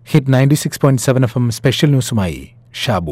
hit ninety six point seven F M special ന്യൂസുമായി ഷാബു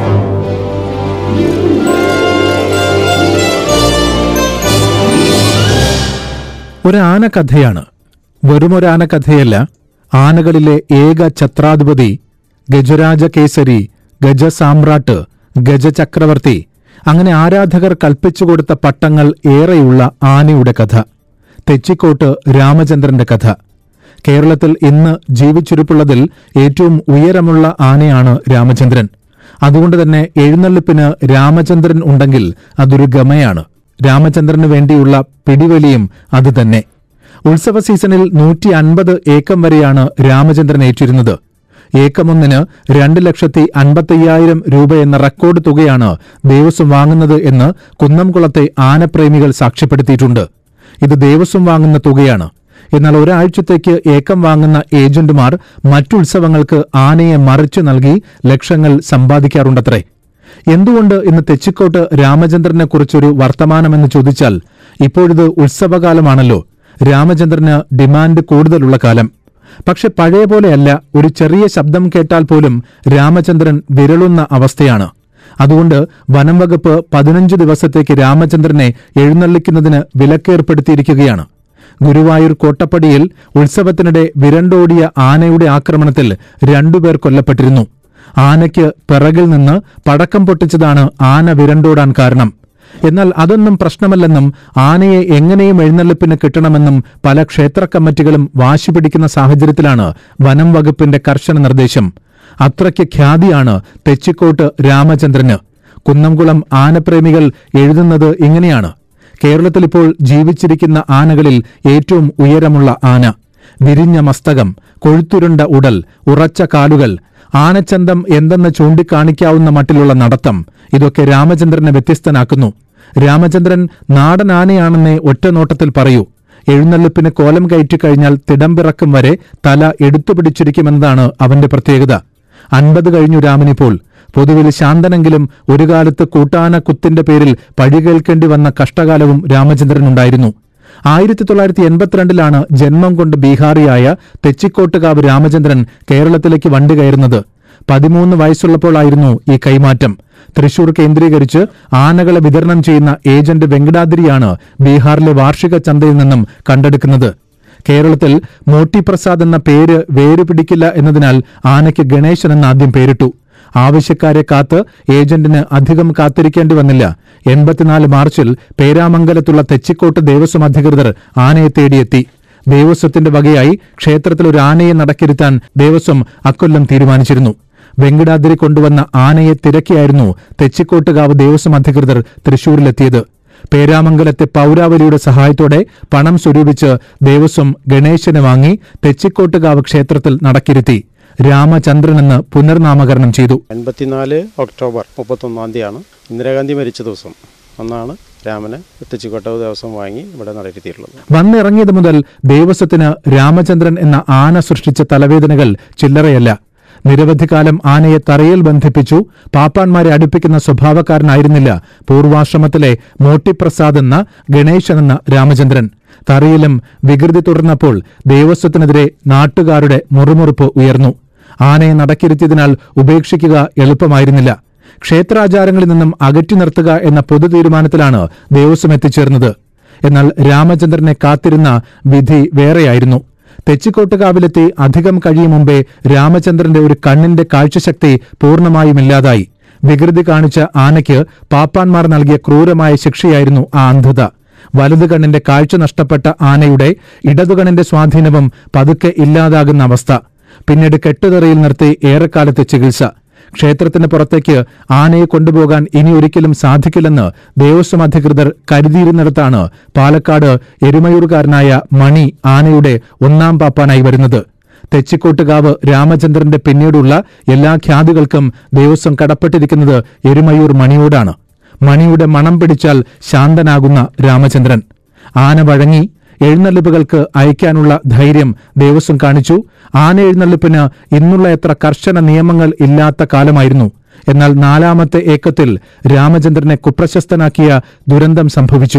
ഒരു ആനക്കഥയാണ് വെറുമൊരു ആനക്കഥയല്ല ആനകളിലെ ഏക ഛത്രാധിപതി ഗജരാജ കേസരി ഗജസാമ്രാട്ട് ഗജചക്രവർത്തി അങ്ങനെ ആരാധകർ കൽപ്പിച്ചുകൊടുത്ത പട്ടങ്ങൾ ഏറെയുള്ള ആനയുടെ കഥ തെച്ചിക്കോട്ട് രാമചന്ദ്രന്റെ കഥ കേരളത്തിൽ ഇന്ന് ജീവിച്ചിരിപ്പുള്ളതിൽ ഏറ്റവും ഉയരമുള്ള ആനയാണ് രാമചന്ദ്രൻ അതുകൊണ്ട് തന്നെ എഴുന്നള്ളിപ്പിന് രാമചന്ദ്രൻ ഉണ്ടെങ്കിൽ അതൊരു ഗമയാണ് രാമചന്ദ്രന് വേണ്ടിയുള്ള പിടിവലിയും അതുതന്നെ ഉത്സവ സീസണിൽ നൂറ്റി അൻപത് ഏക്കം വരെയാണ് രാമചന്ദ്രൻ ഏറ്റിരുന്നത് ഏക്കമൊന്നിന് രണ്ട് ലക്ഷത്തി അൻപത്തയ്യായിരം രൂപ എന്ന റെക്കോർഡ് തുകയാണ് ദേവസ്വം വാങ്ങുന്നത് എന്ന് കുന്നംകുളത്തെ ആനപ്രേമികൾ സാക്ഷ്യപ്പെടുത്തിയിട്ടുണ്ട് ഇത് ദേവസ്വം വാങ്ങുന്ന തുകയാണ് എന്നാൽ ഒരാഴ്ചത്തേക്ക് ഏക്കം വാങ്ങുന്ന ഏജന്റുമാർ മറ്റുത്സവങ്ങൾക്ക് ആനയെ മറിച്ചു നൽകി ലക്ഷങ്ങൾ സമ്പാദിക്കാറുണ്ടത്രേ എന്തുകൊണ്ട് ഇന്ന് തെച്ചിക്കോട്ട് രാമചന്ദ്രനെ കുറിച്ചൊരു വർത്തമാനമെന്ന് ചോദിച്ചാൽ ഇപ്പോഴിത് ഉത്സവകാലമാണല്ലോ രാമചന്ദ്രന് ഡിമാൻഡ് കൂടുതലുള്ള കാലം പക്ഷെ പഴയ പോലെയല്ല ഒരു ചെറിയ ശബ്ദം കേട്ടാൽ പോലും രാമചന്ദ്രൻ വിരളുന്ന അവസ്ഥയാണ് അതുകൊണ്ട് വനം വകുപ്പ് പതിനഞ്ച് ദിവസത്തേക്ക് രാമചന്ദ്രനെ എഴുന്നള്ളിക്കുന്നതിന് വിലക്കേർപ്പെടുത്തിയിരിക്കുകയാണ് ഗുരുവായൂർ കോട്ടപ്പടിയിൽ ഉത്സവത്തിനിടെ വിരണ്ടോടിയ ആനയുടെ ആക്രമണത്തിൽ രണ്ടുപേർ കൊല്ലപ്പെട്ടിരുന്നു ആനയ്ക്ക് പിറകിൽ നിന്ന് പടക്കം പൊട്ടിച്ചതാണ് ആന വിരണ്ടോടാൻ കാരണം എന്നാൽ അതൊന്നും പ്രശ്നമല്ലെന്നും ആനയെ എങ്ങനെയും എഴുന്നള്ളിപ്പിന് കിട്ടണമെന്നും പല ക്ഷേത്ര കമ്മിറ്റികളും വാശി പിടിക്കുന്ന സാഹചര്യത്തിലാണ് വനം വകുപ്പിന്റെ കർശന നിർദ്ദേശം അത്രയ്ക്ക് ഖ്യാതിയാണ് തെച്ചിക്കോട്ട് രാമചന്ദ്രന് കുന്നംകുളം ആനപ്രേമികൾ എഴുതുന്നത് ഇങ്ങനെയാണ് കേരളത്തിൽ ഇപ്പോൾ ജീവിച്ചിരിക്കുന്ന ആനകളിൽ ഏറ്റവും ഉയരമുള്ള ആന വിരിഞ്ഞ മസ്തകം കൊഴുത്തുരുണ്ട ഉടൽ ഉറച്ച കാലുകൾ ആനച്ചന്തം എന്തെന്ന് ചൂണ്ടിക്കാണിക്കാവുന്ന മട്ടിലുള്ള നടത്തം ഇതൊക്കെ രാമചന്ദ്രനെ വ്യത്യസ്തനാക്കുന്നു രാമചന്ദ്രൻ നാടൻ ആനയാണെന്നേ ഒറ്റനോട്ടത്തിൽ പറയൂ എഴുന്നള്ളിപ്പിന് കോലം കയറ്റിക്കഴിഞ്ഞാൽ തിടമ്പിറക്കം വരെ തല എടുത്തുപിടിച്ചിരിക്കുമെന്നതാണ് അവന്റെ പ്രത്യേകത അൻപത് കഴിഞ്ഞു രാമനിപ്പോൾ പൊതുവിൽ ശാന്തനെങ്കിലും ഒരു കാലത്ത് കൂട്ടാന കുത്തിന്റെ പേരിൽ പഴി കേൾക്കേണ്ടി വന്ന കഷ്ടകാലവും രാമചന്ദ്രനുണ്ടായിരുന്നു ആയിരത്തി തൊള്ളായിരത്തി എൺപത്തിരണ്ടിലാണ് ജന്മം കൊണ്ട് ബീഹാറിയായ തെച്ചിക്കോട്ടുകാവ് രാമചന്ദ്രൻ കേരളത്തിലേക്ക് വണ്ടി കയറുന്നത് പതിമൂന്ന് വയസ്സുള്ളപ്പോഴായിരുന്നു ഈ കൈമാറ്റം തൃശൂർ കേന്ദ്രീകരിച്ച് ആനകളെ വിതരണം ചെയ്യുന്ന ഏജന്റ് വെങ്കടാദ്രിയാണ് ബീഹാറിലെ വാർഷിക ചന്തയിൽ നിന്നും കണ്ടെടുക്കുന്നത് കേരളത്തിൽ മോട്ടി പ്രസാദ് എന്ന പേര് വേരുപിടിക്കില്ല എന്നതിനാൽ ആനയ്ക്ക് ഗണേശൻ എന്ന് ആദ്യം പേരിട്ടു ആവശ്യക്കാരെ കാത്ത് ഏജന്റിന് അധികം കാത്തിരിക്കേണ്ടി വന്നില്ല എൺപത്തിനാല് മാർച്ചിൽ പേരാമംഗലത്തുള്ള തെച്ചിക്കോട്ട് ദേവസ്വം അധികൃതർ ആനയെ തേടിയെത്തി ദേവസ്വത്തിന്റെ വകയായി ക്ഷേത്രത്തിൽ ഒരു ആനയെ നടക്കിരുത്താൻ ദേവസ്വം അക്കൊല്ലം തീരുമാനിച്ചിരുന്നു വെങ്കടാദ്രി കൊണ്ടുവന്ന ആനയെ തിരക്കിയായിരുന്നു തെച്ചിക്കോട്ടുകാവ് ദേവസ്വം അധികൃതർ തൃശൂരിലെത്തിയത് പേരാമംഗലത്തെ പൌരാവലിയുടെ സഹായത്തോടെ പണം സ്വരൂപിച്ച് ദേവസ്വം ഗണേശനെ വാങ്ങി തെച്ചിക്കോട്ടുകാവ് ക്ഷേത്രത്തിൽ നടക്കിരുത്തി രാമചന്ദ്രൻ എന്ന് പുനർനാമകരണം ചെയ്തു എൺപത്തിനാല് ഒക്ടോബർ മുപ്പത്തൊന്നാം തീയതിയാണ് ഇന്ദിരാഗാന്ധി മരിച്ച ദിവസം അന്നാണ് രാമനെ തെച്ചിക്കോട്ടവ് ദിവസം വാങ്ങി ഇവിടെ നടത്തിയിട്ടുള്ളത് വന്നിറങ്ങിയത് മുതൽ ദേവസ്വത്തിന് രാമചന്ദ്രൻ എന്ന ആന സൃഷ്ടിച്ച തലവേദനകൾ ചില്ലറയല്ല നിരവധി കാലം ആനയെ തറയിൽ ബന്ധിപ്പിച്ചു പാപ്പാന്മാരെ അടുപ്പിക്കുന്ന സ്വഭാവക്കാരനായിരുന്നില്ല പൂർവാശ്രമത്തിലെ മോട്ടിപ്രസാദ് എന്ന ഗണേശൻ എന്ന രാമചന്ദ്രൻ തറയിലും വികൃതി തുടർന്നപ്പോൾ ദേവസ്വത്തിനെതിരെ നാട്ടുകാരുടെ മുറുമുറുപ്പ് ഉയർന്നു ആനയെ നടക്കിരുത്തിയതിനാൽ ഉപേക്ഷിക്കുക എളുപ്പമായിരുന്നില്ല ക്ഷേത്രാചാരങ്ങളിൽ നിന്നും അകറ്റി നിർത്തുക എന്ന പൊതു തീരുമാനത്തിലാണ് ദേവസ്വം എത്തിച്ചേർന്നത് എന്നാൽ രാമചന്ദ്രനെ കാത്തിരുന്ന വിധി വേറെയായിരുന്നു തെച്ചിക്കോട്ടുകാവിലെത്തി അധികം കഴിയും മുമ്പേ രാമചന്ദ്രന്റെ ഒരു കണ്ണിന്റെ കാഴ്ചശക്തി പൂർണ്ണമായും ഇല്ലാതായി വികൃതി കാണിച്ച ആനയ്ക്ക് പാപ്പാന്മാർ നൽകിയ ക്രൂരമായ ശിക്ഷയായിരുന്നു ആ അന്ധത വലതു കണ്ണിന്റെ കാഴ്ച നഷ്ടപ്പെട്ട ആനയുടെ ഇടതുകണ്ണിന്റെ സ്വാധീനവും പതുക്കെ ഇല്ലാതാകുന്ന അവസ്ഥ പിന്നീട് കെട്ടുതറയിൽ നിർത്തി ഏറെക്കാലത്തെ ചികിത്സ ക്ഷേത്രത്തിന് പുറത്തേക്ക് ആനയെ കൊണ്ടുപോകാൻ ഇനി ഒരിക്കലും സാധിക്കില്ലെന്ന് ദേവസ്വം അധികൃതർ കരുതിയിരുന്നിടത്താണ് പാലക്കാട് എരുമയൂർക്കാരനായ മണി ആനയുടെ ഒന്നാം പാപ്പാനായി വരുന്നത് തെച്ചിക്കോട്ടുകാവ് രാമചന്ദ്രന്റെ പിന്നീടുള്ള എല്ലാ ഖ്യാതികൾക്കും ദേവസ്വം കടപ്പെട്ടിരിക്കുന്നത് എരുമയൂർ മണിയോടാണ് മണിയുടെ മണം പിടിച്ചാൽ ശാന്തനാകുന്ന രാമചന്ദ്രൻ ആന വഴങ്ങി എഴുന്നള്ളിപ്പുകൾക്ക് അയക്കാനുള്ള ധൈര്യം ദേവസ്വം കാണിച്ചു ആന എഴുന്നള്ളിപ്പിന് ഇന്നുള്ള എത്ര കർശന നിയമങ്ങൾ ഇല്ലാത്ത കാലമായിരുന്നു എന്നാൽ നാലാമത്തെ ഏക്കത്തിൽ രാമചന്ദ്രനെ കുപ്രശസ്തനാക്കിയ ദുരന്തം സംഭവിച്ചു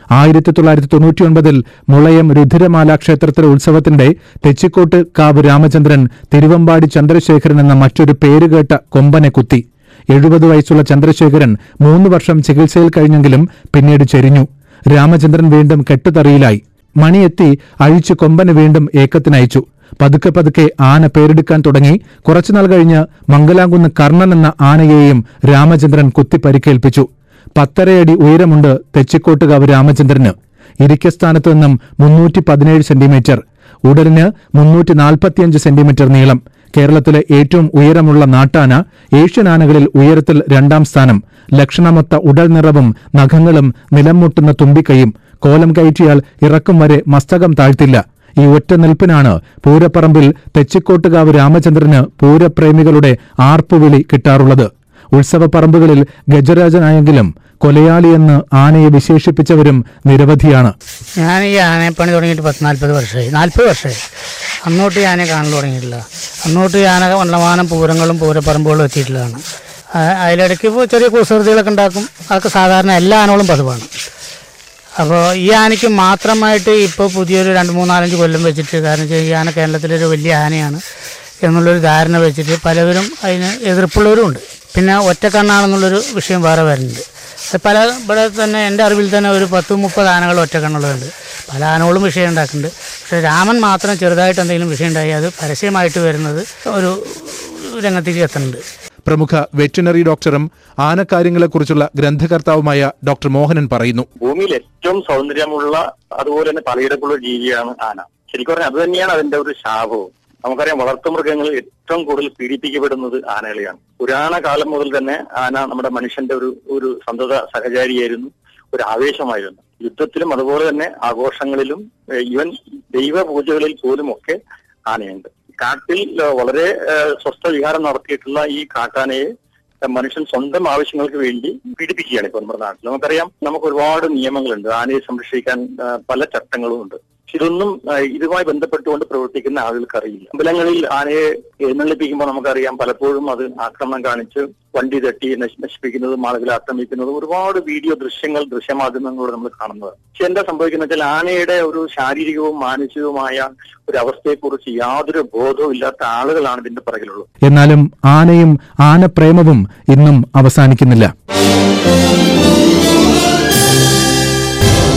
ആയിരത്തി തൊള്ളായിരത്തി തൊണ്ണൂറ്റിയൊൻപതിൽ മുളയം രുധിരമാല ക്ഷേത്രത്തിലെ ഉത്സവത്തിന്റെ തെച്ചിക്കോട്ട് കാവ് രാമചന്ദ്രൻ തിരുവമ്പാടി ചന്ദ്രശേഖരൻ എന്ന മറ്റൊരു പേരുകേട്ട കൊമ്പനെ കുത്തി എഴുപത് വയസ്സുള്ള ചന്ദ്രശേഖരൻ മൂന്ന് വർഷം ചികിത്സയിൽ കഴിഞ്ഞെങ്കിലും പിന്നീട് ചെരിഞ്ഞു രാമചന്ദ്രൻ വീണ്ടും കെട്ടുതറിയിലായി മണിയെത്തി അഴിച്ചു കൊമ്പന് വീണ്ടും ഏക്കത്തിനയച്ചു പതുക്കെ പതുക്കെ ആന പേരെടുക്കാൻ തുടങ്ങി കുറച്ചുനാൾ കഴിഞ്ഞ് മംഗലാംകുന്ന് കർണൻ എന്ന ആനയെയും രാമചന്ദ്രൻ കുത്തി പരിക്കേൽപ്പിച്ചു പത്തരയടി ഉയരമുണ്ട് തെച്ചിക്കോട്ടുകാവ് രാമചന്ദ്രന് ഇരിക്കസ്ഥാനത്ത് നിന്നും മുന്നൂറ്റി പതിനേഴ് സെന്റിമീറ്റർ ഉടലിന് മുന്നൂറ്റി നാൽപ്പത്തിയഞ്ച് സെന്റിമീറ്റർ നീളം കേരളത്തിലെ ഏറ്റവും ഉയരമുള്ള നാട്ടാന ഏഷ്യൻ ആനകളിൽ ഉയരത്തിൽ രണ്ടാം സ്ഥാനം ലക്ഷണമൊത്ത ഉടൽ നിറവും നഖങ്ങളും നിലം മുട്ടുന്ന തുമ്പിക്കൈയും കോലം കയറ്റിയാൽ ഇറക്കും വരെ മസ്തകം താഴ്ത്തില്ല ഈ ഒറ്റ നിൽപ്പിനാണ് പൂരപ്പറമ്പിൽ തെച്ചിക്കോട്ടുകാവ് രാമചന്ദ്രന് പൂരപ്രേമികളുടെ ആർപ്പുവിളി കിട്ടാറുള്ളത് ഉത്സവപ്പറമ്പുകളിൽ ഗജരാജനായെങ്കിലും കൊലയാളിയെന്ന് ആനയെ വിശേഷിപ്പിച്ചവരും നിരവധിയാണ് ഞാൻ ഈ ആനപ്പണി തുടങ്ങിയിട്ട് പത്ത് നാൽപ്പത് വർഷമായി നാൽപ്പത് വർഷമായി അന്നോട്ട് ഈ ആനയെ കാണൽ തുടങ്ങിയിട്ടില്ല അന്നോട്ട് ഈ ആന വണ്ണമാനം പൂരങ്ങളും പൂരപ്പറമ്പുകളും എത്തിയിട്ടുള്ളതാണ് ആ- അതിലിടയ്ക്ക് ഇപ്പോൾ ചെറിയ കുസൃതികളൊക്കെ ഉണ്ടാക്കും അതൊക്കെ സാധാരണ എല്ലാ ആനകളും പതിവാണ് അപ്പോൾ ഈ ആനയ്ക്ക് മാത്രമായിട്ട് ഇപ്പോൾ പുതിയൊരു രണ്ട് മൂന്നാലഞ്ച് കൊല്ലം വെച്ചിട്ട് കാരണം വെച്ചാൽ ഈ ആന കേരളത്തിലൊരു വലിയ ആനയാണ് എന്നുള്ളൊരു ധാരണ വെച്ചിട്ട് പലവരും അതിന് എതിർപ്പുള്ളവരും ഉണ്ട് പിന്നെ ഒറ്റക്കണ്ണാണെന്നുള്ളൊരു വിഷയം വേറെ വരുന്നുണ്ട് അത് പല ഇവിടെ തന്നെ എൻ്റെ അറിവിൽ തന്നെ ഒരു പത്ത് മുപ്പത് ആനകൾ ഒറ്റക്കണ്ണുള്ളതുണ്ട് പല ആനകളും വിഷയം ഉണ്ടാക്കുന്നുണ്ട് പക്ഷേ രാമൻ മാത്രം ചെറുതായിട്ട് എന്തെങ്കിലും വിഷയം ഉണ്ടായി അത് പരസ്യമായിട്ട് വരുന്നത് ഒരു രംഗത്തേക്ക് എത്തുന്നുണ്ട് പ്രമുഖ വെറ്റിനറി ഡോക്ടറും ആനക്കാര്യങ്ങളെക്കുറിച്ചുള്ള ഗ്രന്ഥകർത്താവുമായ ഡോക്ടർ മോഹനൻ പറയുന്നു ഭൂമിയിൽ ഏറ്റവും സൗന്ദര്യമുള്ള അതുപോലെ തന്നെ തലയെടുപ്പുള്ള ജീവിയാണ് ആന ശരിക്കും പറഞ്ഞാൽ അത് തന്നെയാണ് അതിന്റെ ഒരു ശാപവും നമുക്കറിയാം വളർത്തുമൃഗങ്ങൾ ഏറ്റവും കൂടുതൽ പീഡിപ്പിക്കപ്പെടുന്നത് ആനകളെയാണ് പുരാണ കാലം മുതൽ തന്നെ ആന നമ്മുടെ മനുഷ്യന്റെ ഒരു ഒരു സന്തത സഹചാരിയായിരുന്നു ഒരു ആവേശമായിരുന്നു യുദ്ധത്തിലും അതുപോലെ തന്നെ ആഘോഷങ്ങളിലും ഏഹ് ഈവൻ ദൈവ പൂജകളിൽ പോലും ഒക്കെ ആനയുണ്ട് കാട്ടിൽ ഏഹ് വളരെ ഏഹ് സ്വസ്ഥ വിഹാരം നടത്തിയിട്ടുള്ള ഈ കാട്ടാനയെ മനുഷ്യൻ സ്വന്തം ആവശ്യങ്ങൾക്ക് വേണ്ടി പീഡിപ്പിക്കുകയാണ് ഇപ്പോൾ നമ്മുടെ നാട്ടിൽ നമുക്കറിയാം നമുക്ക് ഒരുപാട് നിയമങ്ങളുണ്ട് ആനയെ സംരക്ഷിക്കാൻ ആ, പല ചട്ടങ്ങളും ഉണ്ട് പക്ഷെ ഇതൊന്നും ആ, ഇതുമായി ബന്ധപ്പെട്ടുകൊണ്ട് പ്രവർത്തിക്കുന്ന ആളുകൾക്ക് അറിയില്ല അമ്പലങ്ങളിൽ ആനയെ എഴുന്നള്ളിപ്പിക്കുമ്പോൾ നമുക്കറിയാം പലപ്പോഴും അത് ആക്രമണം കാണിച്ച് വണ്ടി തട്ടി നശി- നശിപ്പിക്കുന്നതും ആളുകളെ ആക്രമിക്കുന്നതും ഒരുപാട് വീഡിയോ ദൃശ്യങ്ങൾ ദൃശ്യമാധ്യമങ്ങളിലൂടെ നമ്മൾ കാണുന്നത് പക്ഷെ എന്താ സംഭവിക്കുന്നത് വെച്ചാൽ ആനയുടെ ഒരു ശാരീരികവും മാനസികവുമായ ഒരു അവസ്ഥയെക്കുറിച്ച് യാതൊരു ബോധവും ഇല്ലാത്ത ആളുകളാണ് ഇതിന്റെ പിറകിലുള്ളത് എന്നാലും ആനയും ആനപ്രേമവും ഇന്നും അവസാനിക്കുന്നില്ല